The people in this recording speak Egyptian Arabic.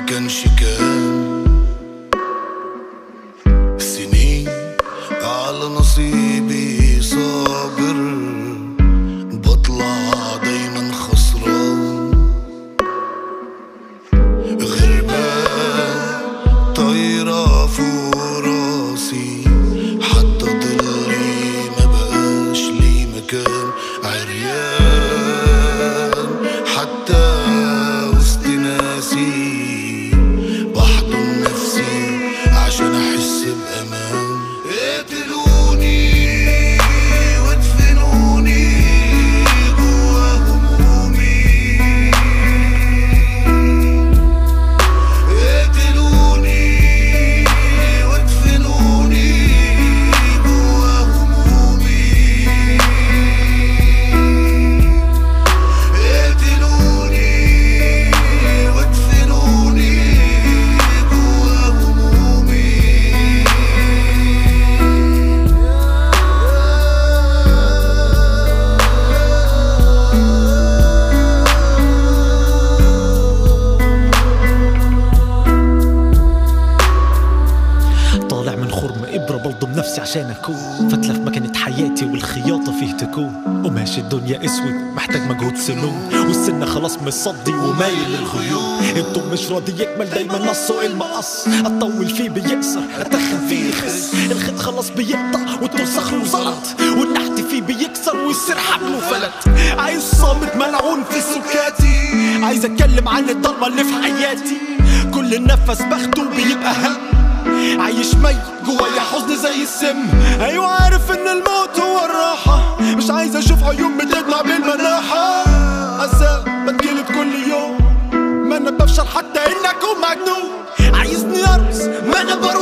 كانش كان سنين على نصيبي صابر بطلع دايما خسران غربان طايرة فوق راسي حتى ضلي ما بقاش لي مكان عريان حتى وسط ناسي بحضن نفسي عشان احس بامان اقتلوني وادفنوني جوا همومي اقتلوني وادفنوني جوا همومي اقتلوني وادفنوني جوا همومي طالع من خرم إبرة بلضم نفسي عشان أكون فتلة في مكنة حياتي والخياطة فيه تكون وماشي الدنيا أسود محتاج مجهود سنون والسنة خلاص مصدي ومايل للخيوط الطب مش راضي يكمل دايما نصه المقص أطول فيه بيكسر أتخن فيه يخس الخيط خلاص بيقطع والطول صخر وزلط والنحت فيه بيكسر ويصير حبل وفلت عايز صامت ملعون في سكاتي عايز أتكلم عن الضلمة اللي في حياتي كل النفس باخده بيبقى هم عايش ميت جوايا حزن زي السم ايوه عارف ان الموت هو الراحة مش عايز اشوف عيون بتدمع بالمناحة عذاب بتجلد كل يوم ما انا بفشل حتى ان اكون مجنون عايزني ارقص ما انا برقص